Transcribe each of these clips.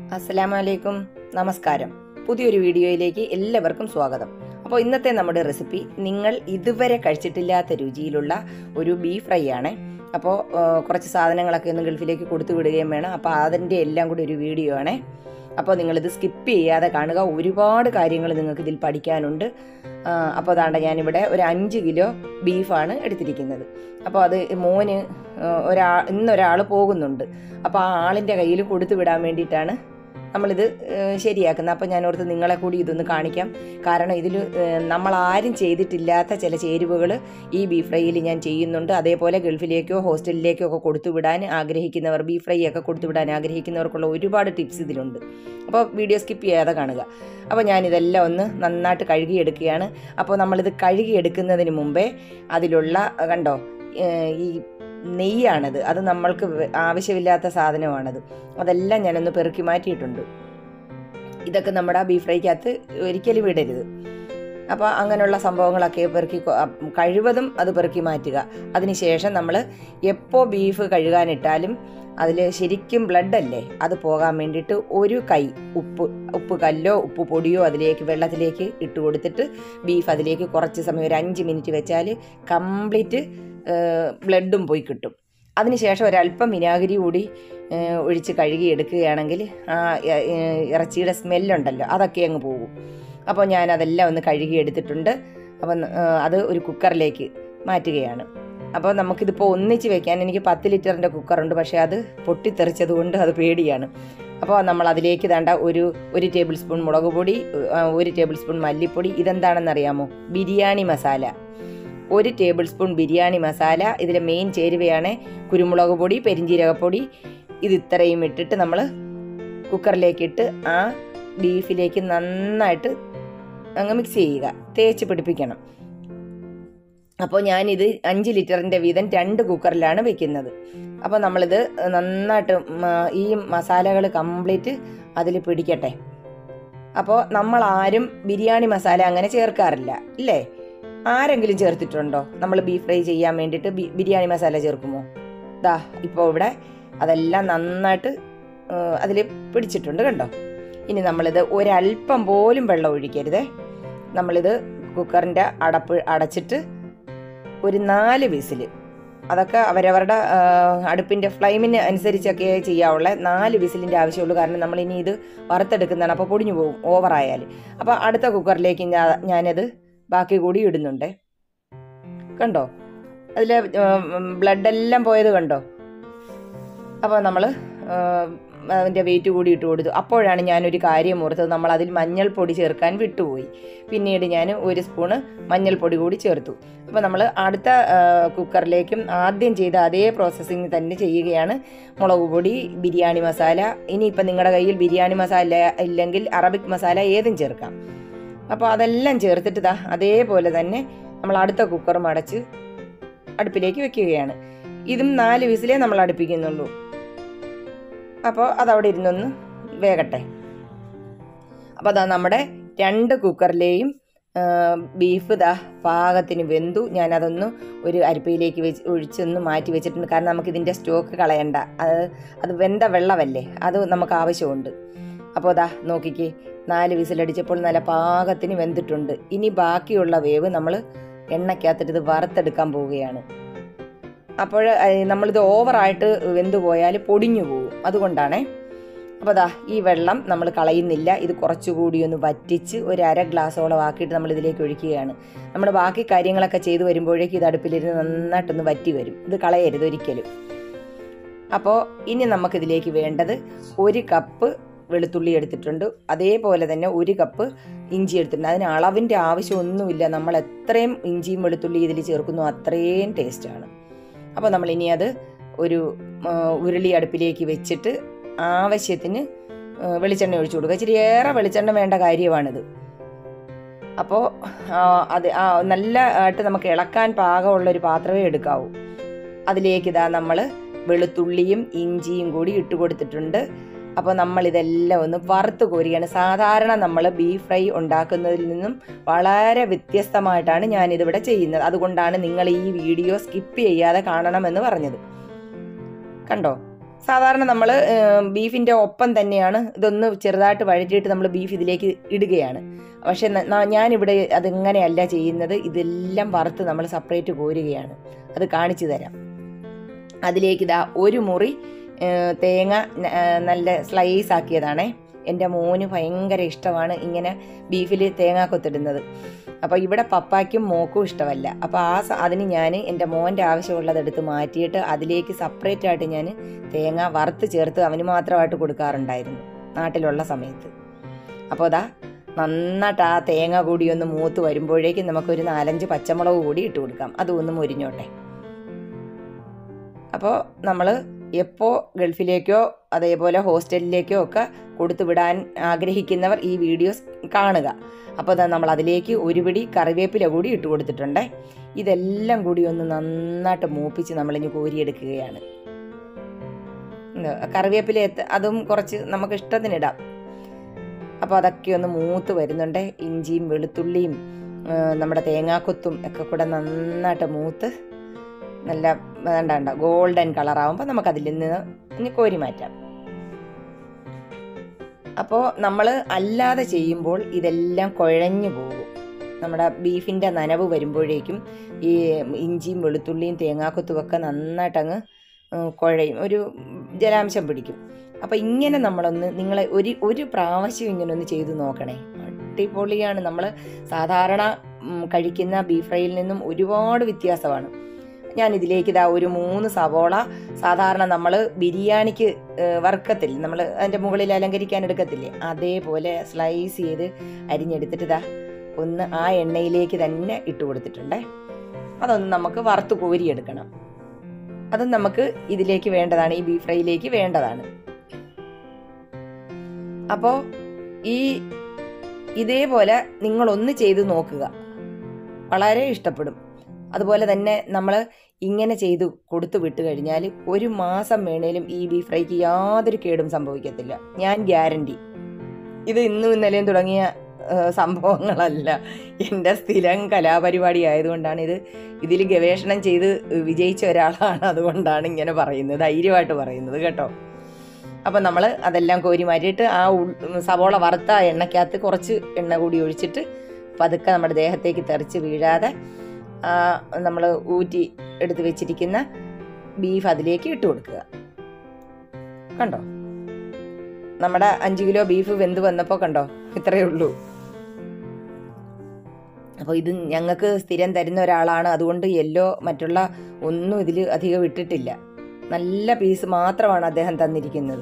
അസ്സലാമു അലൈക്കും നമസ്കാരം പുതിയൊരു വീഡിയോയിലേക്ക് എല്ലാവർക്കും സ്വാഗതം അപ്പോൾ ഇന്നത്തെ നമ്മുടെ റെസിപ്പി നിങ്ങൾ ഇതുവരെ കഴിച്ചിട്ടില്ലാത്ത രുചിയിലുള്ള ഒരു ബീഫ് ഫ്രൈ ആണ് അപ്പോൾ ആ, കുറച്ച് സാധനങ്ങളൊക്കെ ഒന്ന് ഗൾഫിലേക്ക് കൊടുത്തു വിടുകയും വേണം അപ്പോൾ അതിൻ്റെ എല്ലാം കൂടി ഒരു വീഡിയോ ആണ് അപ്പോൾ നിങ്ങളിത് സ്കിപ്പ് ചെയ്യാതെ കാണുക ഒരുപാട് കാര്യങ്ങൾ നിങ്ങൾക്ക് ഇതിൽ പഠിക്കാനുണ്ട് ആ, അപ്പോൾ അതാണ്ട് ഞാനിവിടെ ഒരു അഞ്ച് കിലോ ബീഫാണ് എടുത്തിരിക്കുന്നത് അപ്പോൾ അത് മോന് ആ, ഒരാ ഇന്നൊരാൾ പോകുന്നുണ്ട് അപ്പോൾ ആ ആളിൻ്റെ കയ്യിൽ കൊടുത്തു വിടാൻ വേണ്ടിയിട്ടാണ് നമ്മളിത് ഏഹ്, ശരിയാക്കുന്നത് അപ്പോൾ ഞാൻ ഓർത്ത് നിങ്ങളെ കൂടി ഇതൊന്ന് കാണിക്കാം കാരണം ഇതിൽ നമ്മൾ ആരും ചെയ്തിട്ടില്ലാത്ത ചില ചേരുവകൾ ഈ ബീഫ് ഫ്രൈയിൽ ഞാൻ ചെയ്യുന്നുണ്ട് അതേപോലെ ഗൾഫിലേക്കോ ഹോസ്റ്റലിലേക്കോ ഒക്കെ കൊടുത്തു വിടാൻ ആഗ്രഹിക്കുന്നവർ ബീഫ് ഫ്രൈ ഒക്കെ കൊടുത്തു വിടാൻ ആഗ്രഹിക്കുന്നവർക്കുള്ള ഒരുപാട് ടിപ്സ് ഇതിലുണ്ട് അപ്പോൾ വീഡിയോ സ്കിപ്പ് ചെയ്യാതെ കാണുക അപ്പോൾ ഞാനിതെല്ലാം ഒന്ന് നന്നായിട്ട് കഴുകിയെടുക്കുകയാണ് അപ്പോൾ നമ്മളിത് കഴുകിയെടുക്കുന്നതിന് മുമ്പേ അതിലുള്ള കണ്ടോ ഏഹ്, ഈ നെയ്യാണത് അത് നമ്മൾക്ക് വെ- ആവശ്യമില്ലാത്ത സാധനമാണത് അതെല്ലാം ഞാനൊന്ന് പെറുക്കി മാറ്റിയിട്ടുണ്ട് ഇതൊക്കെ നമ്മുടെ ബീഫ് ഫ്രൈക്കകത്ത് ഒരിക്കലും വിടരുത് അപ്പോൾ അങ്ങനെയുള്ള സംഭവങ്ങളൊക്കെ പെറുക്കി കൊ- അ- കഴിവതും അത് പെറുക്കി മാറ്റുക അതിനുശേഷം നമ്മൾ എപ്പോൾ ബീഫ് കഴുകാനിട്ടാലും അതിൽ ശരിക്കും ബ്ലഡ് അല്ലേ അത് പോകാൻ വേണ്ടിയിട്ട് ഒരു കൈ ഉപ്പ് ഉപ്പ് കല്ലോ ഉപ്പ് പൊടിയോ അതിലേക്ക് വെള്ളത്തിലേക്ക് ഇട്ട് കൊടുത്തിട്ട് ബീഫ് അതിലേക്ക് കുറച്ച് സമയം ഒരു അഞ്ച് മിനിറ്റ് വെച്ചാൽ കംപ്ലീറ്റ് ബ്ലഡും പോയി കിട്ടും അതിനുശേഷം ഒരല്പം വിനാഗിരി കൂടി ഏഹ്, ഒഴിച്ച് കഴുകി എടുക്കുകയാണെങ്കിൽ ആ എ- ഏഹ്, ഇറച്ചിയുടെ സ്മെല്ലുണ്ടല്ലോ അതൊക്കെ അങ്ങ് പോകും അപ്പോൾ ഞാൻ അതെല്ലാം ഒന്ന് കഴുകി എടുത്തിട്ടുണ്ട് അപ്പം ഏഹ്, അത് ഒരു കുക്കറിലേക്ക് മാറ്റുകയാണ് അപ്പോൾ നമുക്കിതിപ്പോൾ ഒന്നിച്ച് വെക്കാൻ എനിക്ക് പത്ത് ലിറ്ററിൻ്റെ കുക്കറുണ്ട് പക്ഷേ അത് പൊട്ടിത്തെറിച്ചത് കൊണ്ട് അത് പേടിയാണ് അപ്പോൾ നമ്മൾ അതിലേക്ക് വേണ്ട ഒരു ഒരു ടേബിൾ സ്പൂൺ മുളക് പൊടി ആ, ഒരു ടേബിൾ സ്പൂൺ മല്ലിപ്പൊടി ഇതെന്താണെന്നറിയാമോ ബിരിയാണി മസാല ഒരു ടേബിൾ സ്പൂൺ ബിരിയാണി മസാല ഇതിലെ മെയിൻ ചേരുവയാണ് കുരുമുളക് പൊടി പെരിഞ്ജീരകപ്പൊടി ഇത് ഇത്രയും ഇട്ടിട്ട് നമ്മൾ കുക്കറിലേക്ക് ഇട്ട് ആ ബീഫിലേക്ക് നന്നായിട്ട് അങ്ങ് മിക്സ് ചെയ്യുക തേച്ച് പിടിപ്പിക്കണം അപ്പോൾ ഞാനിത് അഞ്ച് ലിറ്ററിൻ്റെ വീതം രണ്ട് കുക്കറിലാണ് വെക്കുന്നത് അപ്പോൾ നമ്മളിത് നന്നായിട്ട് മ- ഈ മസാലകൾ കംപ്ലീറ്റ് അതിൽ പിടിക്കട്ടെ അപ്പോൾ നമ്മൾ ആരും ബിരിയാണി മസാല അങ്ങനെ ചേർക്കാറില്ല ഇല്ലേ ആരെങ്കിലും ചേർത്തിട്ടുണ്ടോ നമ്മൾ ബീഫ് ഫ്രൈ ചെയ്യാൻ വേണ്ടിയിട്ട് ബി- ബിരിയാണി മസാല ചേർക്കുമോ ദാ ഇപ്പോൾ ഇവിടെ അതെല്ലാം നന്നായിട്ട് അതിൽ പിടിച്ചിട്ടുണ്ട് കണ്ടോ ഇനി നമ്മളിത് ഒരല്പം പോലും വെള്ളം ഒഴിക്കരുതേ നമ്മളിത് കുക്കറിൻ്റെ അടപ്പ് അടച്ചിട്ട് ഒരു നാല് വിസിൽ അതൊക്കെ അവരവരുടെ ആ, അടുപ്പിൻ്റെ ഫ്ലെയിമിന് അനുസരിച്ചൊക്കെ ചെയ്യാവുള്ള നാല് വിസിലിൻ്റെ ആവശ്യമുള്ളൂ കാരണം നമ്മൾ ഇനി ഇത് വറുത്തെടുക്കുന്നതാണ് അപ്പോൾ പൊടിഞ്ഞു പോകും ഓവറായാൽ അപ്പോൾ അടുത്ത കുക്കറിലേക്ക് ഞാ- ഞാനത് ബാക്കി കൂടി ഇടുന്നുണ്ട് കണ്ടോ അതിൽ ബ്ലഡ് എല്ലാം പോയത് കണ്ടോ അപ്പോൾ നമ്മൾ അതിൻ്റെ വെയിറ്റ് കൂടി ഇട്ട് കൊടുത്തു അപ്പോഴാണ് ഞാനൊരു കാര്യം ഓർത്തത് നമ്മൾ അതിൽ മഞ്ഞൾപ്പൊടി ചേർക്കാൻ വിട്ടുപോയി പിന്നീട് ഞാൻ ഒരു സ്പൂണ് മഞ്ഞൾപ്പൊടി കൂടി ചേർത്തു അപ്പോൾ നമ്മൾ അടുത്ത ആ, കുക്കറിലേക്കും ആദ്യം ചെയ്ത അതേ പ്രോസസ്സിങ് തന്നെ ചെയ്യുകയാണ് മുളക് പൊടി ബിരിയാണി മസാല ഇനിയിപ്പോൾ നിങ്ങളുടെ കയ്യിൽ ബിരിയാണി മസാല ഇല്ലെങ്കിൽ അറബിക് മസാല ഏതും ചേർക്കാം അപ്പോൾ അതെല്ലാം ചേർത്തിട്ട് ദാ അതേപോലെ തന്നെ നമ്മൾ അടുത്ത കുക്കറും അടച്ച് അടുപ്പിലേക്ക് വെക്കുകയാണ് ഇതും നാല് വിസിലേ നമ്മൾ അടുപ്പിക്കുന്നുള്ളൂ അപ്പോൾ അതവിടെ ഇരുന്നൊന്ന് വേകട്ടെ അപ്പോൾ അതാ നമ്മുടെ രണ്ട് കുക്കറിലെയും ആ, ബീഫ് ദാ പാകത്തിന് വെന്തു ഞാനതൊന്ന് ഒരു അരിപ്പയിലേക്ക് വെച്ച് ഒഴിച്ചൊന്ന് മാറ്റി വെച്ചിട്ടുണ്ട് കാരണം നമുക്ക് ഇതിൻ്റെ സ്റ്റോക്ക് കളയണ്ട അത് അത് വെന്ത വെള്ളമല്ലേ അത് നമുക്ക് ആവശ്യമുണ്ട് അപ്പോൾ ദാ നോക്കിക്കേ നാല് വിസിലടിച്ചപ്പോൾ നല്ല പാകത്തിന് വെന്തിട്ടുണ്ട് ഇനി ബാക്കിയുള്ള വേവ് നമ്മൾ എണ്ണയ്ക്കകത്തിട്ട് ഇത് വറുത്തെടുക്കാൻ പോവുകയാണ് അപ്പോൾ നമ്മളിത് ഓവറായിട്ട് വെന്തു പോയാൽ പൊടിഞ്ഞു പോകും അതുകൊണ്ടാണേ അപ്പോൾ ദാ ഈ വെള്ളം നമ്മൾ കളയുന്നില്ല ഇത് കുറച്ചുകൂടി ഒന്ന് വറ്റിച്ച് ഒരു അര ഗ്ലാസോളം ആക്കിയിട്ട് നമ്മൾ ഇതിലേക്ക് ഒഴിക്കുകയാണ് നമ്മൾ ബാക്കി കാര്യങ്ങളൊക്കെ ചെയ്തു വരുമ്പോഴേക്കും ഇത് അടുപ്പിലിരുന്ന് നന്നായിട്ടൊന്ന് വറ്റി വരും ഇത് കളയരുത് ഒരിക്കലും അപ്പോൾ ഇനി നമുക്കിതിലേക്ക് വേണ്ടത് ഒരു കപ്പ് വെളുത്തുള്ളി എടുത്തിട്ടുണ്ട് അതേപോലെ തന്നെ ഒരു കപ്പ് ഇഞ്ചി എടുത്തിട്ടുണ്ട് അതിന് അളവിൻ്റെ ആവശ്യമൊന്നുമില്ല നമ്മൾ എത്രയും ഇഞ്ചിയും വെളുത്തുള്ളി ഇതിൽ ചേർക്കുന്നു അത്രയും ടേസ്റ്റാണ് അപ്പോൾ നമ്മൾ ഇനി അത് ഒരു ആ, ഉരുളി അടുപ്പിലേക്ക് വെച്ചിട്ട് ആവശ്യത്തിന് ആ, വെളിച്ചെണ്ണ ഒഴിച്ചു കൊടുക്കുക ഇച്ചിരി ഏറെ വെളിച്ചെണ്ണ വേണ്ട കാര്യമാണിത് അപ്പോൾ അത് ആ, നല്ല ആയിട്ട് നമുക്ക് ഇളക്കാൻ പാകമുള്ള ഒരു പാത്രമേ എടുക്കാവൂ അതിലേക്ക് ഇതാ നമ്മൾ വെളുത്തുള്ളിയും ഇഞ്ചിയും കൂടി ഇട്ട് കൊടുത്തിട്ടുണ്ട് അപ്പോൾ നമ്മൾ ഇതെല്ലാം ഒന്ന് വറുത്ത് കോരുകയാണ് സാധാരണ നമ്മൾ ബീഫ് ഫ്രൈ ഉണ്ടാക്കുന്നതിൽ നിന്നും വളരെ വ്യത്യസ്തമായിട്ടാണ് ഞാനിതിവിടെ ചെയ്യുന്നത് അതുകൊണ്ടാണ് നിങ്ങൾ ഈ വീഡിയോ സ്കിപ്പ് ചെയ്യാതെ കാണണമെന്ന് പറഞ്ഞത് കണ്ടോ സാധാരണ നമ്മൾ ബീഫിൻ്റെ ഒപ്പം തന്നെയാണ് ഇതൊന്ന് ചെറുതായിട്ട് വഴറ്റിയിട്ട് നമ്മൾ ബീഫ് ഇതിലേക്ക് ഇടുകയാണ് പക്ഷെ ന- ന- ഞാനിവിടെ അതിങ്ങനെയല്ല ചെയ്യുന്നത് ഇതെല്ലാം വറുത്ത് നമ്മൾ സെപ്പറേറ്റ് കോരുകയാണ് അത് കാണിച്ചു തരാം അതിലേക്ക് ഇതാ ഒരു മുറി ഏ, തേങ്ങ ന- ഏ, നല്ല സ്ലൈസ് ആക്കിയതാണേ എൻ്റെ മോന് ഭയങ്കര ഇഷ്ടമാണ് ഇങ്ങനെ ബീഫിൽ തേങ്ങ കൊത്തിടുന്നത് അപ്പോൾ ഇവിടെ പപ്പായ്ക്കും മോക്കും ഇഷ്ടമല്ല അപ്പോൾ ആ സ- അതിന് ഞാൻ എൻ്റെ മോൻ്റെ ആവശ്യമുള്ളത് എടുത്ത് മാറ്റിയിട്ട് അതിലേക്ക് സെപ്പറേറ്റ് ആയിട്ട് ഞാൻ തേങ്ങ വറുത്ത് ചേർത്ത് അവന് മാത്രമായിട്ട് കൊടുക്കാറുണ്ടായിരുന്നു നാട്ടിലുള്ള സമയത്ത് അപ്പോൾ അതാ നന്നായിട്ട് ആ തേങ്ങ കൂടി ഒന്ന് മൂത്ത് വരുമ്പോഴേക്കും നമുക്കൊരു നാലഞ്ച് പച്ചമുളക് കൂടി ഇട്ട് കൊടുക്കാം അതും ഒന്ന് മുരിഞ്ഞോട്ടെ അപ്പോൾ നമ്മൾ എപ്പോൾ ഗൾഫിലേക്കോ അതേപോലെ ഹോസ്റ്റലിലേക്കോ ഒക്കെ കൊടുത്തു വിടാൻ ആഗ്രഹിക്കുന്നവർ ഈ വീഡിയോസ് കാണുക അപ്പോൾ ദാ നമ്മൾ അതിലേക്ക് ഒരു പിടി കറിവേപ്പില കൂടി ഇട്ട് കൊടുത്തിട്ടുണ്ട് ഇതെല്ലാം കൂടി ഒന്ന് നന്നായിട്ട് മൂപ്പിച്ച് നമ്മളിനി കോരിയെടുക്കുകയാണ് എന്താ, കറിവേപ്പില എത്ത- അതും കുറച്ച് നമുക്ക് ഇഷ്ടത്തിനിടാം അപ്പോൾ അതൊക്കെ ഒന്ന് മൂത്ത് വരുന്നുണ്ട് ഇഞ്ചിയും വെളുത്തുള്ളിയും ആ, നമ്മുടെ തേങ്ങാക്കൊത്തും ഒക്കെ കൂടെ നന്നായിട്ട് മൂത്ത് നല്ല വേണ്ട വേണ്ട ഗോൾഡൻ കളറാവുമ്പോൾ നമുക്കതിൽ നിന്ന് ഇനി കോരി മാറ്റാം അപ്പോൾ നമ്മൾ അല്ലാതെ ചെയ്യുമ്പോൾ ഇതെല്ലാം കുഴഞ്ഞു പോകും നമ്മുടെ ബീഫിൻ്റെ നനവ് വരുമ്പോഴേക്കും ഈ ഇഞ്ചിയും വെളുത്തുള്ളിയും തേങ്ങാക്കൊത്തും ഒക്കെ നന്നായിട്ടങ്ങ് ഉം, കുഴയും ഒരു ജലാംശം പിടിക്കും അപ്പോൾ ഇങ്ങനെ നമ്മളൊന്ന് നിങ്ങളെ ഒരു ഒരു പ്രാവശ്യം ഇങ്ങനെ ഒന്ന് ചെയ്തു നോക്കണേ അടിപൊളിയാണ് നമ്മൾ സാധാരണ ഉം, കഴിക്കുന്ന ബീഫ് ഫ്രൈയിൽ നിന്നും ഒരുപാട് വ്യത്യാസമാണ് ഞാൻ ഇതിലേക്ക് ഇതാ ഒരു മൂന്ന് സവോള സാധാരണ നമ്മൾ ബിരിയാണിക്ക് ഏഹ്, വറുക്കത്തില്ലേ നമ്മൾ അതിൻ്റെ മുകളിൽ അലങ്കരിക്കാൻ എടുക്കത്തില്ലേ അതേപോലെ സ്ലൈസ് ചെയ്ത് അരിഞ്ഞെടുത്തിട്ട് ഇതാ ഒന്ന് ആ എണ്ണയിലേക്ക് തന്നെ ഇട്ട് കൊടുത്തിട്ടുണ്ടേ അതൊന്ന് നമുക്ക് വറുത്ത് കോരിയെടുക്കണം അത് നമുക്ക് ഇതിലേക്ക് വേണ്ടതാണ് ഈ ബീഫ് ഫ്രൈയിലേക്ക് വേണ്ടതാണ് അപ്പോൾ ഈ ഇതേപോലെ നിങ്ങളൊന്ന് ചെയ്ത് നോക്കുക വളരെ ഇഷ്ടപ്പെടും അതുപോലെ തന്നെ നമ്മൾ ഇങ്ങനെ ചെയ്ത് കൊടുത്തു വിട്ട് കഴിഞ്ഞാൽ ഒരു മാസം വേണേലും ഈ ബീഫ് ഫ്രൈക്ക് യാതൊരു കേടും സംഭവിക്കത്തില്ല ഞാൻ ഗ്യാരണ്ടി ഇത് ഇന്നും ഇന്നലെയും തുടങ്ങിയ ആ, സംഭവങ്ങളല്ല എൻ്റെ സ്ഥിരം കലാപരിപാടി ആയതുകൊണ്ടാണ് ഇത് ഇതിൽ ഗവേഷണം ചെയ്ത് വിജയിച്ച ഒരാളാണ് അതുകൊണ്ടാണ് ഇങ്ങനെ പറയുന്നത് ധൈര്യമായിട്ട് പറയുന്നത് കേട്ടോ അപ്പം നമ്മൾ അതെല്ലാം കോരി മാറ്റിയിട്ട് ആ ഉൾ സവോള വറുത്ത ആ എണ്ണയ്ക്കകത്ത് കുറച്ച് എണ്ണ കൂടി ഒഴിച്ചിട്ട് പതുക്കെ നമ്മുടെ ദേഹത്തേക്ക് തെറിച്ച് വീഴാതെ നമ്മൾ ഊറ്റി എടുത്ത് വെച്ചിരിക്കുന്ന ബീഫ് അതിലേക്ക് ഇട്ട് കൊടുക്കുക കണ്ടോ നമ്മുടെ അഞ്ച് കിലോ ബീഫ് വെന്ത് വന്നപ്പോൾ കണ്ടോ ഇത്രയേ ഉള്ളൂ അപ്പോൾ ഇത് ഞങ്ങൾക്ക് സ്ഥിരം തരുന്ന ഒരാളാണ് അതുകൊണ്ട് യെല്ലോ മറ്റുള്ള ഒന്നും ഇതിൽ അധികം ഇട്ടിട്ടില്ല നല്ല പീസ് മാത്രമാണ് അദ്ദേഹം തന്നിരിക്കുന്നത്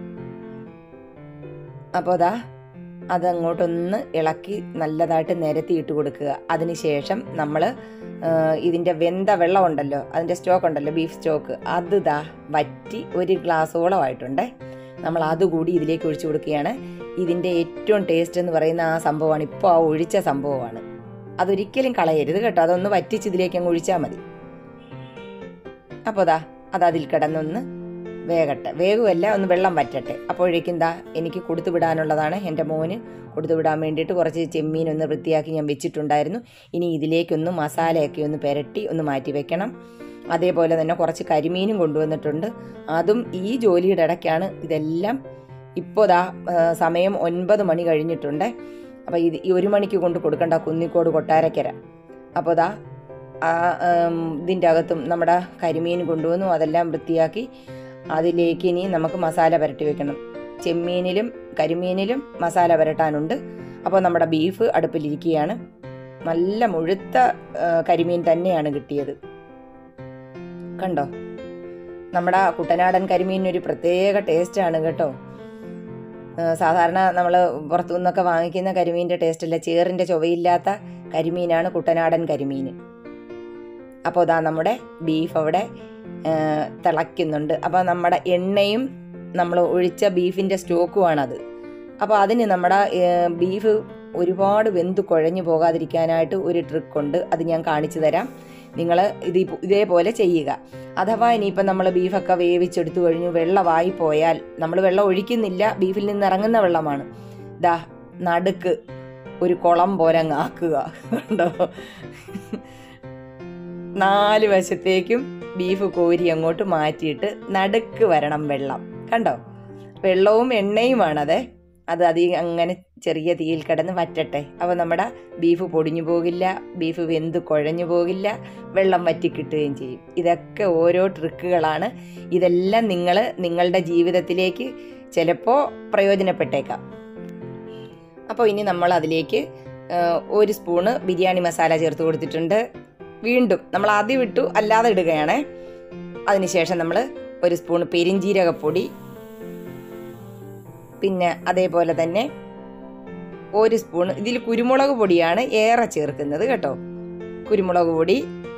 അപ്പോൾ അതാ അതങ്ങോട്ടൊന്ന് ഇളക്കി നല്ലതായിട്ട് നിരത്തി ഇട്ട് കൊടുക്കുക അതിനുശേഷം നമ്മൾ ഇതിൻ്റെ വെന്ത വെള്ളം ഉണ്ടല്ലോ അതിൻ്റെ സ്റ്റോക്ക് ഉണ്ടല്ലോ ബീഫ് സ്റ്റോക്ക് അത് ദാ വറ്റി ഒരു ഗ്ലാസ്സോളമായിട്ടുണ്ട് നമ്മൾ അതുകൂടി ഇതിലേക്ക് ഒഴിച്ചു കൊടുക്കുകയാണ് ഇതിൻ്റെ ഏറ്റവും ടേസ്റ്റ് എന്ന് പറയുന്ന ആ സംഭവമാണ് ഇപ്പോൾ ആ ഒഴിച്ച സംഭവമാണ് അതൊരിക്കലും കളയരുത് കേട്ടോ അതൊന്ന് വറ്റിച്ച് ഇതിലേക്ക് അങ്ങ് ഒഴിച്ചാൽ മതി അപ്പോൾ ദാ അത് അതിൽ കിടന്നൊന്ന് വേകട്ടെ വേഗമല്ല ഒന്ന് വെള്ളം വറ്റട്ടെ അപ്പോഴേക്കും ദാ എനിക്ക് കൊടുത്തു വിടാനുള്ളതാണ് എൻ്റെ മോന് കൊടുത്തു വിടാൻ വേണ്ടിയിട്ട് കുറച്ച് ചെമ്മീൻ ഒന്ന് വൃത്തിയാക്കി ഞാൻ വെച്ചിട്ടുണ്ടായിരുന്നു ഇനി ഇതിലേക്കൊന്ന് മസാലയൊക്കെ ഒന്ന് പുരട്ടി ഒന്ന് മാറ്റി വെക്കണം അതേപോലെ തന്നെ കുറച്ച് കരിമീനും കൊണ്ടുവന്നിട്ടുണ്ട് അതും ഈ ജോലിയുടെ ഇടയ്ക്കാണ് ഇതെല്ലാം ഇപ്പോൾ ദാ ആ, സമയം ഒൻപത് മണി കഴിഞ്ഞിട്ടുണ്ട് അപ്പോൾ ഇത് ഈ ഒരു മണിക്ക് കൊണ്ട് കൊടുക്കണ്ട കുന്നിക്കോട് കൊട്ടാരക്കര അപ്പോൾ ദാ ആ ഉം, ഇതിൻ്റെ അകത്തും നമ്മുടെ കരിമീൻ കൊണ്ടുവന്നു അതെല്ലാം വൃത്തിയാക്കി അതിലേക്ക് ഇനി നമുക്ക് മസാല പുരട്ടി വെക്കണം ചെമ്മീനിലും കരിമീനിലും മസാല പുരട്ടാനുണ്ട് അപ്പോൾ നമ്മുടെ ബീഫ് അടുപ്പിലിരിക്കുകയാണ് നല്ല മുഴുത്ത ആ, കരിമീൻ തന്നെയാണ് കിട്ടിയത് കണ്ടോ നമ്മുടെ കുട്ടനാടൻ കരിമീനിനൊരു പ്രത്യേക ടേസ്റ്റാണ് കേട്ടോ ആ, സാധാരണ നമ്മൾ പുറത്തു നിന്നൊക്കെ വാങ്ങിക്കുന്ന കരിമീൻ്റെ ടേസ്റ്റ് അല്ല ചേറിൻ്റെ ചൊവയില്ലാത്ത കരിമീനാണ് കുട്ടനാടൻ കരിമീൻ അപ്പോൾ ഇതാ നമ്മുടെ ബീഫ് അവിടെ ആ, തിളയ്ക്കുന്നുണ്ട് അപ്പോൾ നമ്മുടെ എണ്ണയും നമ്മൾ ഒഴിച്ച ബീഫിൻ്റെ സ്റ്റോക്കുമാണത് അപ്പോൾ അതിന് നമ്മുടെ ഏ, ബീഫ് ഒരുപാട് വെന്ത് കുഴഞ്ഞു പോകാതിരിക്കാനായിട്ട് ഒരു ട്രിക്കുണ്ട് അത് ഞാൻ കാണിച്ചു തരാം നിങ്ങൾ ഇത് ഇപ്പ- ഇതേപോലെ ചെയ്യുക അഥവാ ഇനിയിപ്പം നമ്മൾ ബീഫൊക്കെ വേവിച്ചെടുത്തു കഴിഞ്ഞു വെള്ളമായി പോയാൽ നമ്മൾ വെള്ളം ഒഴിക്കുന്നില്ല ബീഫിൽ നിന്ന് ഇറങ്ങുന്ന വെള്ളമാണ് ദാ നടുക്ക് ഒരു കുളം പോലെ അങ്ങ് ആക്കുക കണ്ടോ നാല് വശത്തേക്കും ബീഫ് കോരി അങ്ങോട്ട് മാറ്റിയിട്ട് നടുക്ക് വരണം വെള്ളം കണ്ടോ വെള്ളവും എണ്ണയുമാണത് അത് അധികം അങ്ങനെ ചെറിയ തീയിൽ കിടന്ന് വറ്റട്ടെ അപ്പോൾ നമ്മുടെ ബീഫ് പൊടിഞ്ഞു പോകില്ല ബീഫ് വെന്ത് കുഴഞ്ഞു പോകില്ല വെള്ളം വറ്റി കിട്ടുകയും ചെയ്യും ഇതൊക്കെ ഓരോ ട്രിക്കുകളാണ് ഇതെല്ലാം നിങ്ങൾ നിങ്ങളുടെ ജീവിതത്തിലേക്ക് ചിലപ്പോൾ പ്രയോജനപ്പെട്ടേക്കാം അപ്പോൾ ഇനി നമ്മൾ അതിലേക്ക് ആ, ഒരു സ്പൂണ് ബിരിയാണി മസാല ചേർത്ത് കൊടുത്തിട്ടുണ്ട് വീണ്ടും നമ്മൾ ആദ്യം ഇട്ടു അല്ലാതെ ഇടുകയാണേ അതിനുശേഷം നമ്മൾ ഒരു സ്പൂൺ പെരിഞ്ജീരകപ്പൊടി പിന്നെ അതേപോലെ തന്നെ ഒരു സ്പൂൺ ഇതിൽ കുരുമുളക് പൊടിയാണ് ഏറെ ചേർക്കുന്നത് കേട്ടോ കുരുമുളക് പൊടി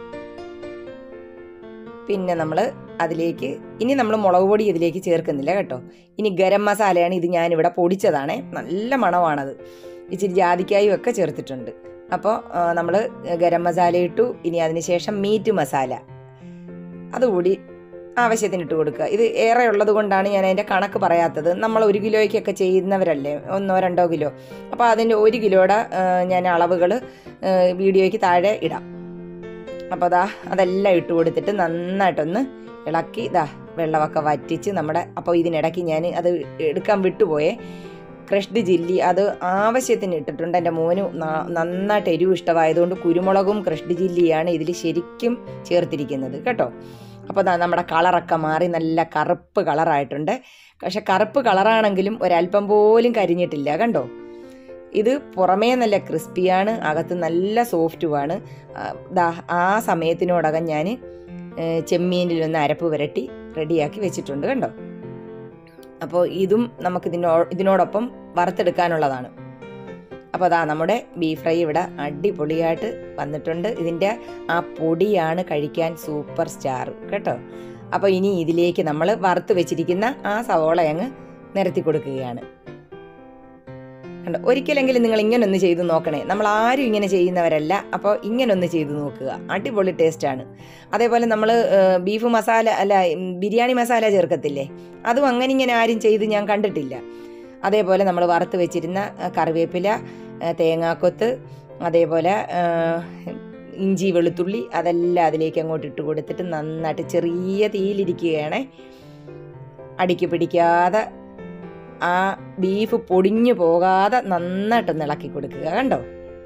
പിന്നെ നമ്മൾ അതിലേക്ക് ഇനി നമ്മൾ മുളക് പൊടി ഇതിലേക്ക് ചേർക്കുന്നില്ല കേട്ടോ ഇനി ഗരം മസാലയാണ് ഇത് ഞാനിവിടെ പൊടിച്ചതാണേ നല്ല മണമാണത് ഇച്ചിരി ജാതിക്കായും ഒക്കെ ചേർത്തിട്ടുണ്ട് അപ്പോൾ നമ്മൾ ഗരം മസാല ഇട്ടു ഇനി അതിനുശേഷം മീറ്റ് മസാല അതുകൂടി ആവശ്യത്തിന് ഇട്ട് കൊടുക്കുക ഇത് ഏറെ ഉള്ളത് കൊണ്ടാണ് ഞാൻ അതിൻ്റെ കണക്ക് പറയാത്തത് നമ്മൾ ഒരു കിലോയ്ക്കൊക്കെ ചെയ്യുന്നവരല്ലേ ഒന്നോ രണ്ടോ കിലോ അപ്പോൾ അതിൻ്റെ ഒരു കിലോയുടെ ആ, ഞാൻ അളവുകൾ വീഡിയോയ്ക്ക് താഴെ ഇടാം അപ്പോൾ അതാ അതെല്ലാം ഇട്ട് കൊടുത്തിട്ട് നന്നായിട്ടൊന്ന് ഇളക്കി ഇതാ വെള്ളമൊക്കെ വറ്റിച്ച് നമ്മുടെ അപ്പോൾ ഇതിനിടയ്ക്ക് ഞാൻ അത് എടുക്കാൻ വിട്ടുപോയേ ക്രഷ്ഡ് ചില്ലി അത് ആവശ്യത്തിന് ഇട്ടിട്ടുണ്ട് എൻ്റെ മോന് ന- നന്നായിട്ട് എരിവ് ഇഷ്ടമായതുകൊണ്ട് കുരുമുളകും ക്രഷ്ഡ് ചില്ലിയാണ് ഇതിൽ ശരിക്കും ചേർത്തിരിക്കുന്നത് കേട്ടോ അപ്പോൾ ദാ നമ്മുടെ കളറൊക്കെ മാറി നല്ല കറുപ്പ് കളറായിട്ടുണ്ട് പക്ഷെ കറുപ്പ് കളറാണെങ്കിലും ഒരല്പം പോലും കരിഞ്ഞിട്ടില്ല കണ്ടോ ഇത് പുറമേ നല്ല ക്രിസ്പിയാണ് അകത്ത് നല്ല സോഫ്റ്റുമാണ് ആ, ദാ ആ സമയത്തിനോടകം ഞാൻ ചെമ്മീനിലൊന്ന് അരപ്പ് പുരട്ടി റെഡിയാക്കി വെച്ചിട്ടുണ്ട് കണ്ടോ അപ്പോൾ ഇതും നമുക്ക് ഇതിനോ ഇതിനോടൊപ്പം വറുത്തെടുക്കാനുള്ളതാണ് അപ്പോൾ അതാ നമ്മുടെ ബീഫ് ഫ്രൈ ഇവിടെ അടിപൊളിയായിട്ട് വന്നിട്ടുണ്ട് ഇതിൻ്റെ ആ പൊടിയാണ് കഴിക്കാൻ സൂപ്പർ സ്റ്റാർ കേട്ടോ അപ്പോൾ ഇനി ഇതിലേക്ക് നമ്മൾ വറുത്ത് വെച്ചിരിക്കുന്ന ആ സവോള അങ്ങ് നിരത്തി കൊടുക്കുകയാണ് കണ്ടോ ഒരിക്കലെങ്കിലും നിങ്ങൾ ഇങ്ങനെ ഒന്ന് ചെയ്ത് നോക്കണേ നമ്മൾ ആരും ഇങ്ങനെ ചെയ്യുന്നവരല്ല അപ്പോൾ ഇങ്ങനെ ഒന്ന് ചെയ്ത് നോക്കുക അടിപൊളി ടേസ്റ്റാണ് അതേപോലെ നമ്മൾ ബീഫ് മസാല അല്ല ഉം, ബിരിയാണി മസാല ചേർക്കത്തില്ലേ അതും അങ്ങനെ ഇങ്ങനെ ആരും ചെയ്ത് ഞാൻ കണ്ടിട്ടില്ല അതേപോലെ നമ്മൾ വറുത്ത് വെച്ചിരുന്ന ആ, കറിവേപ്പില ആ, തേങ്ങാക്കൊത്ത് അതേപോലെ ആ, ഇഞ്ചി വെളുത്തുള്ളി അതെല്ലാം അതിലേക്ക് അങ്ങോട്ട് ഇട്ട് കൊടുത്തിട്ട് നന്നായിട്ട് ചെറിയ തീയിലിരിക്കുകയാണേ അടിക്ക് പിടിക്കാതെ ആ ബീഫ് പൊടിഞ്ഞു പോകാതെ നന്നായിട്ടൊന്ന് ഇളക്കി കൊടുക്കുക കണ്ടോ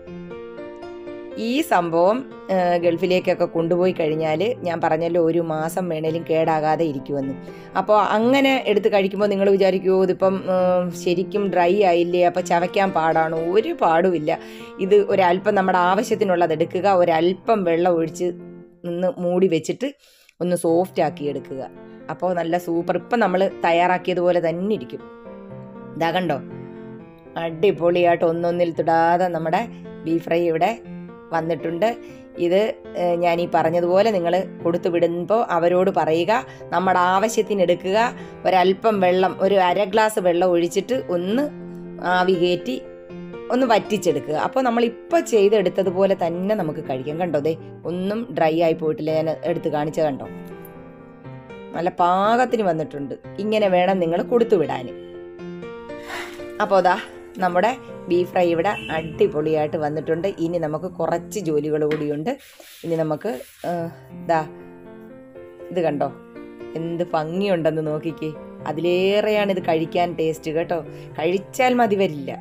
ഈ സംഭവം ആ, ഗൾഫിലേക്കൊക്കെ കൊണ്ടുപോയി കഴിഞ്ഞാൽ ഞാൻ പറഞ്ഞല്ലോ ഒരു മാസം വേണേലും കേടാകാതെ ഇരിക്കുമെന്ന് അപ്പോൾ അങ്ങനെ എടുത്ത് കഴിക്കുമ്പോൾ നിങ്ങൾ വിചാരിക്കുമോ ഇതിപ്പം ആ, ശരിക്കും ഡ്രൈ ആയില്ലേ അപ്പോൾ ചവയ്ക്കാൻ പാടാണോ ഒരു പാടുമില്ല ഇത് ഒരല്പം നമ്മുടെ ആവശ്യത്തിനുള്ളത് എടുക്കുക ഒരല്പം വെള്ളം ഒഴിച്ച് നിന്ന് മൂടി വെച്ചിട്ട് ഒന്ന് സോഫ്റ്റ് ആക്കി എടുക്കുക അപ്പോൾ നല്ല സൂപ്പർ ഇപ്പം നമ്മൾ തയ്യാറാക്കിയതുപോലെ തന്നെ ഇരിക്കും ഇതാ കണ്ടോ അടിപൊളിയായിട്ട് ഒന്നൊന്നിൽ തൊടാതെ നമ്മുടെ ബീഫ് ഫ്രൈ ഇവിടെ വന്നിട്ടുണ്ട് ഇത് ഏഹ്, ഞാൻ ഈ പറഞ്ഞതുപോലെ നിങ്ങൾ കൊടുത്തു വിടുമ്പോൾ അവരോട് പറയുക നമ്മുടെ ആവശ്യത്തിന് എടുക്കുക ഒരല്പം വെള്ളം ഒരു അര ഗ്ലാസ് വെള്ളം ഒഴിച്ചിട്ട് ഒന്ന് ആവി കയറ്റി ഒന്ന് വറ്റിച്ചെടുക്കുക അപ്പോൾ നമ്മൾ ഇപ്പോൾ ചെയ്തെടുത്തതുപോലെ തന്നെ നമുക്ക് കഴിക്കാം കണ്ടോ ദേ ഒന്നും ഡ്രൈ ആയി പോയിട്ടില്ല ഞാൻ എടുത്ത് കാണിച്ച കണ്ടോ നല്ല പാകത്തിന് വന്നിട്ടുണ്ട് ഇങ്ങനെ വേണം നിങ്ങൾ കൊടുത്തു വിടാൻ അപ്പോൾ അതാ നമ്മുടെ ബീഫ് ഫ്രൈ ഇവിടെ അടിപൊളിയായിട്ട് വന്നിട്ടുണ്ട് ഇനി നമുക്ക് കുറച്ച് ജോലികൾ കൂടിയുണ്ട് ഇനി നമുക്ക് ആ, ദാ ഇത് കണ്ടോ എന്ത് ഭംഗിയുണ്ടെന്ന് നോക്കിക്കേ അതിലേറെയാണ് ഇത് കഴിക്കാൻ ടേസ്റ്റ് കേട്ടോ കഴിച്ചാൽ മതി വരില്ല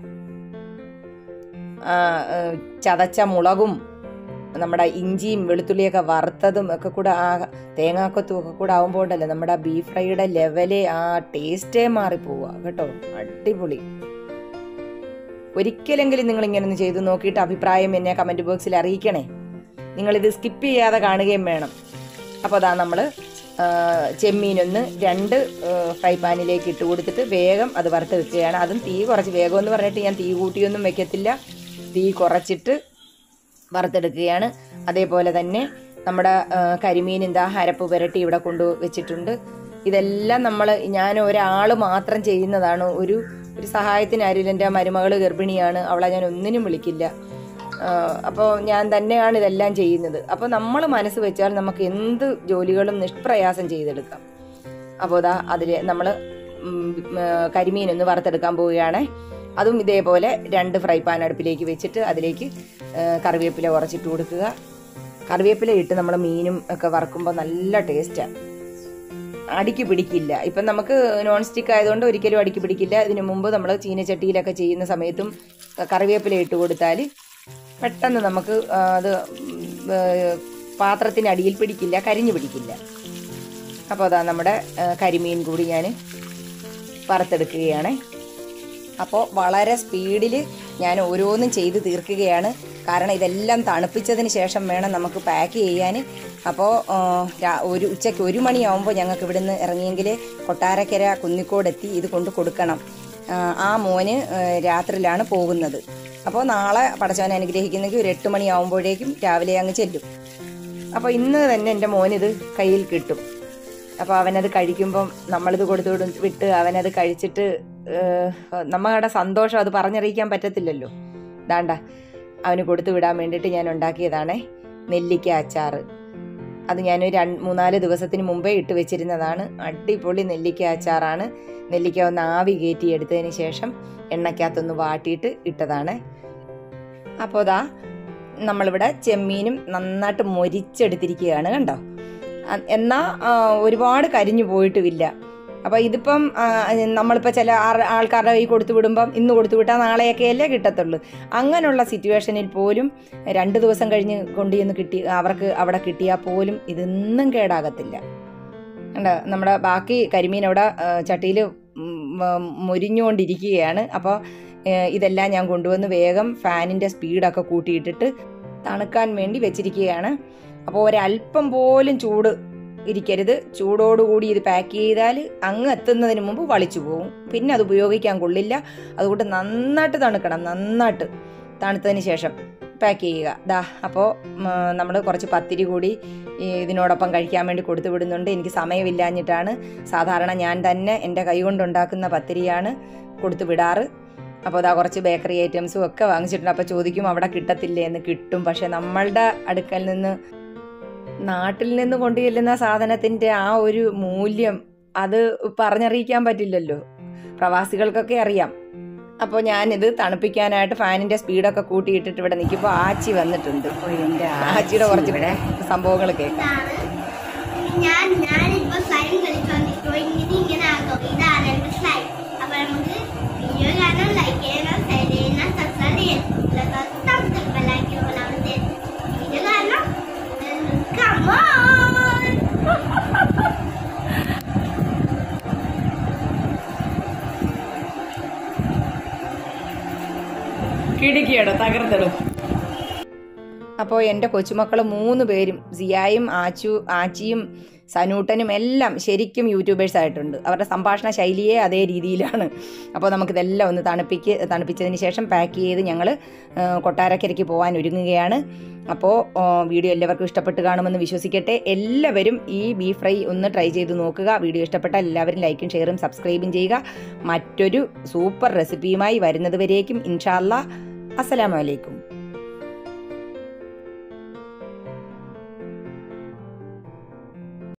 ആ, ആ, ചതച്ച മുളകും നമ്മുടെ ഇഞ്ചിയും വെളുത്തുള്ളിയൊക്കെ വറുത്തതും ഒക്കെ കൂടെ ആ തേങ്ങാക്കൊത്തും ഒക്കെ കൂടെ ആവുമ്പോൾ ഉണ്ടല്ലോ നമ്മുടെ ബീഫ് ഫ്രൈയുടെ ലെവലേ ആ ടേസ്റ്റേ മാറിപ്പോവുക കേട്ടോ അടിപൊളി ഒരിക്കലെങ്കിലും നിങ്ങൾ ഇങ്ങനെ ഒന്ന് ചെയ്തു നോക്കിയിട്ട് അഭിപ്രായം എന്നെ കമൻറ്റ് ബോക്സിൽ അറിയിക്കണേ നിങ്ങളിത് സ്കിപ്പ് ചെയ്യാതെ കാണുകയും വേണം അപ്പോൾ അതാ നമ്മൾ ചെമ്മീനൊന്ന് രണ്ട് ആ, ഫ്രൈ പാനിലേക്ക് ഇട്ട് കൊടുത്തിട്ട് വേഗം അത് വറുത്ത് വെക്കുകയാണ് അതും തീ കുറച്ച് വേഗം എന്ന് പറഞ്ഞിട്ട് ഞാൻ തീ കൂട്ടിയൊന്നും വെക്കത്തില്ല തീ കുറച്ചിട്ട് വറുത്തെടുക്കുകയാണ് അതേപോലെ തന്നെ നമ്മുടെ ആ, കരിമീൻ എന്താ അരപ്പ് പുരട്ടി ഇവിടെ കൊണ്ടു വെച്ചിട്ടുണ്ട് ഇതെല്ലാം നമ്മൾ ഞാൻ ഒരാൾ മാത്രം ചെയ്യുന്നതാണ് ഒരു ഒരു സഹായത്തിന് ആരും എൻ്റെ മരുമകൾ ഗർഭിണിയാണ് അവളെ ഞാൻ ഒന്നിനും വിളിക്കില്ല അപ്പോൾ ഞാൻ തന്നെയാണ് ഇതെല്ലാം ചെയ്യുന്നത് അപ്പോൾ നമ്മൾ മനസ്സ് വെച്ചാൽ നമുക്ക് എന്ത് ജോലികളും നിഷ്പ്രയാസം ചെയ്തെടുക്കാം അപ്പോൾ ഇതാ അതിൽ നമ്മൾ കരിമീൻ ഒന്ന് വറുത്തെടുക്കാൻ പോവുകയാണ് അതും ഇതേപോലെ രണ്ട് ഫ്രൈ പാൻ അടുപ്പിലേക്ക് വെച്ചിട്ട് അതിലേക്ക് ആ, കറിവേപ്പില കുറച്ചിട്ട് കൊടുക്കുക കറിവേപ്പില ഇട്ട് നമ്മൾ മീനും ഒക്കെ വറക്കുമ്പോൾ നല്ല ടേസ്റ്റാണ് അടിക്ക് പിടിക്കില്ല ഇപ്പം നമുക്ക് നോൺ സ്റ്റിക്ക് ആയതുകൊണ്ട് ഒരിക്കലും അടിക്ക് പിടിക്കില്ല ഇതിനു മുമ്പ് നമ്മൾ ചീനച്ചട്ടിയിലൊക്കെ ചെയ്യുന്ന സമയത്തും കറിവേപ്പില ഇട്ട് കൊടുത്താൽ പെട്ടെന്ന് നമുക്ക് ആ, അത് ഉം, ഏ, പാത്രത്തിന് അടിയിൽ പിടിക്കില്ല കരിഞ്ഞു പിടിക്കില്ല അപ്പോൾ അതാ നമ്മുടെ ആ, കരിമീൻ കൂടി ഞാൻ വറുത്തെടുക്കുകയാണ് അപ്പോൾ വളരെ സ്പീഡിൽ ഞാൻ ഓരോന്നും ചെയ്ത് തീർക്കുകയാണ് കാരണം ഇതെല്ലാം തണുപ്പിച്ചതിന് ശേഷം വേണം നമുക്ക് പാക്ക് ചെയ്യാൻ അപ്പോൾ ഒരു ഉച്ചയ്ക്ക് ഒരു മണിയാവുമ്പോൾ ഞങ്ങൾക്ക് ഇവിടുന്ന് ഇറങ്ങിയെങ്കിൽ കൊട്ടാരക്കര കുന്നിക്കോടെത്തി ഇത് കൊണ്ട് കൊടുക്കണം ആ, ആ മോന് ആ, രാത്രിയിലാണ് പോകുന്നത് അപ്പോൾ നാളെ പടച്ചവനെ അനുഗ്രഹിക്കുന്നെങ്കിൽ ഒരു എട്ട് മണിയാവുമ്പോഴേക്കും രാവിലെ അങ്ങ് ചെല്ലും അപ്പോൾ ഇന്ന് തന്നെ എൻ്റെ മോനിത് കയ്യിൽ കിട്ടും അപ്പോൾ അവനത് കഴിക്കുമ്പം നമ്മളിത് കൊടുത്തു വിടും വിട്ട് അവനത് കഴിച്ചിട്ട് ഏഹ്, നമ്മളുടെ സന്തോഷം അത് പറഞ്ഞറിയിക്കാൻ പറ്റത്തില്ലല്ലോ ദാണ്ട അവന് കൊടുത്തു വിടാൻ വേണ്ടിയിട്ട് ഞാൻ ഉണ്ടാക്കിയതാണേ നെല്ലിക്ക അച്ചാറ് അത് ഞാൻ രണ്ട് മൂന്നാല് ദിവസത്തിന് മുമ്പേ ഇട്ട് വെച്ചിരുന്നതാണ് അടിപൊളി നെല്ലിക്ക അച്ചാറാണ് നെല്ലിക്ക ഒന്ന് ആവി കയറ്റി എടുത്തതിന് ശേഷം എണ്ണയ്ക്കകത്തൊന്ന് വാട്ടിയിട്ട് ഇട്ടതാണ് അപ്പോൾ ദാ നമ്മളിവിടെ ചെമ്മീനും നന്നായിട്ട് മൊരിച്ചെടുത്തിരിക്കുകയാണ് കണ്ടോ അ- എന്നാ ആ, ഒരുപാട് കരിഞ്ഞു പോയിട്ടുമില്ല അപ്പോൾ ഇതിപ്പം ആ, നമ്മളിപ്പോൾ ചില ആർ- ആൾക്കാരുടെ കൈ കൊടുത്തു വിടുമ്പം ഇന്ന് കൊടുത്തു വിട്ടാൽ നാളെയൊക്കെയല്ലേ കിട്ടത്തുള്ളൂ അങ്ങനെയുള്ള സിറ്റുവേഷനിൽ പോലും രണ്ട് ദിവസം കഴിഞ്ഞ് കൊണ്ടുചെന്ന് കിട്ടി അവർക്ക് അവിടെ കിട്ടിയാൽ പോലും ഇതൊന്നും കേടാകത്തില്ല കണ്ടോ നമ്മുടെ ബാക്കി കരിമീൻ അവിടെ ചട്ടിയിൽ മുരിഞ്ഞുകൊണ്ടിരിക്കുകയാണ് അപ്പോൾ ഇതെല്ലാം ഞാൻ കൊണ്ടുവന്ന് വേഗം ഫാനിൻ്റെ സ്പീഡൊക്കെ കൂട്ടിയിട്ടിട്ട് തണുക്കാൻ വേണ്ടി വെച്ചിരിക്കുകയാണ് അപ്പോൾ ഒരല്പം പോലും ചൂട് ഇരിക്കരുത് ചൂടോടുകൂടി ഇത് പാക്ക് ചെയ്താൽ അങ്ങ് എത്തുന്നതിന് മുമ്പ് വളിച്ചു പോകും പിന്നെ അത് ഉപയോഗിക്കാൻ കൊള്ളില്ല അതുകൊണ്ട് നന്നായിട്ട് തണുക്കണം നന്നായിട്ട് തണുത്തതിന് ശേഷം പാക്ക് ചെയ്യുക ദാ അപ്പോൾ നമ്മൾ കുറച്ച് പത്തിരി കൂടി ഈ ഇതിനോടൊപ്പം കഴിക്കാൻ വേണ്ടി കൊടുത്തു വിടുന്നുണ്ട് എനിക്ക് സമയമില്ലാഞ്ഞിട്ടാണ് സാധാരണ ഞാൻ തന്നെ എൻ്റെ കൈ കൊണ്ടുണ്ടാക്കുന്ന പത്തിരിയാണ് കൊടുത്തു വിടാറ് അപ്പോൾ അതാ കുറച്ച് ബേക്കറി ഐറ്റംസും ഒക്കെ വാങ്ങിച്ചിട്ടുണ്ട് അപ്പോൾ ചോദിക്കും അവിടെ കിട്ടത്തില്ലേ എന്ന് കിട്ടും പക്ഷെ നമ്മളുടെ അടുക്കൽ നിന്ന് നാട്ടിൽ നിന്ന് കൊണ്ടു ചെല്ലുന്ന സാധനത്തിൻ്റെ ആ ഒരു മൂല്യം അത് പറഞ്ഞറിയിക്കാൻ പറ്റില്ലല്ലോ പ്രവാസികൾക്കൊക്കെ അറിയാം അപ്പോൾ ഞാനിത് തണുപ്പിക്കാനായിട്ട് ഫാനിൻ്റെ സ്പീഡൊക്കെ കൂട്ടിയിട്ടിട്ട് ഇവിടെ നിൽക്കുമ്പോൾ ആച്ചി വന്നിട്ടുണ്ട് ആച്ചിയുടെ കുറച്ച് ഇവിടെ സംഭവങ്ങൾ കേൾക്കാം ഇതാണ് ഞാൻ ഞാനിപ്പോ സ്ലൈം കളിച്ചോണ്ടിരിക്കുമ്പോ ഇത് ഇങ്ങനെ ആക്കും ഇതാണ് എന്റെ സ്ലൈം അപ്പൊ നമുക്ക് വീഡിയോ കാണാൻ ലൈക്ക് ചെയ്യണം ഷെയർ ചെയ്യണം സബ്സ്ക്രൈബ് ചെയ്യണം വീഡിയോ കാണണം കമോൺ കിടുക്കിയടോ തകർത്തിടും അപ്പോൾ എൻ്റെ കൊച്ചുമക്കൾ മൂന്ന് പേരും സിയായും ആച്ചു ആച്ചിയും സനൂട്ടനും എല്ലാം ശരിക്കും യൂട്യൂബേഴ്സ് ആയിട്ടുണ്ട് അവരുടെ സംഭാഷണ ശൈലിയെ അതേ രീതിയിലാണ് അപ്പോൾ നമുക്കിതെല്ലാം ഒന്ന് തണുപ്പിക്ക് തണുപ്പിച്ചതിന് ശേഷം പാക്ക് ചെയ്ത് ഞങ്ങൾ കൊട്ടാരക്കരയ്ക്ക് പോകാൻ ഒരുങ്ങുകയാണ് അപ്പോൾ ആ, വീഡിയോ എല്ലാവർക്കും ഇഷ്ടപ്പെട്ട് കാണുമെന്ന് വിശ്വസിക്കട്ടെ എല്ലാവരും ഈ ബീഫ് ഫ്രൈ ഒന്ന് ട്രൈ ചെയ്ത് നോക്കുക വീഡിയോ ഇഷ്ടപ്പെട്ടാൽ എല്ലാവരും ലൈക്കും ഷെയറും സബ്സ്ക്രൈബും ചെയ്യുക മറ്റൊരു സൂപ്പർ റെസിപ്പിയുമായി വരുന്നത് വരേക്കും ഇൻഷാല്ല അസ്സലാമലൈക്കും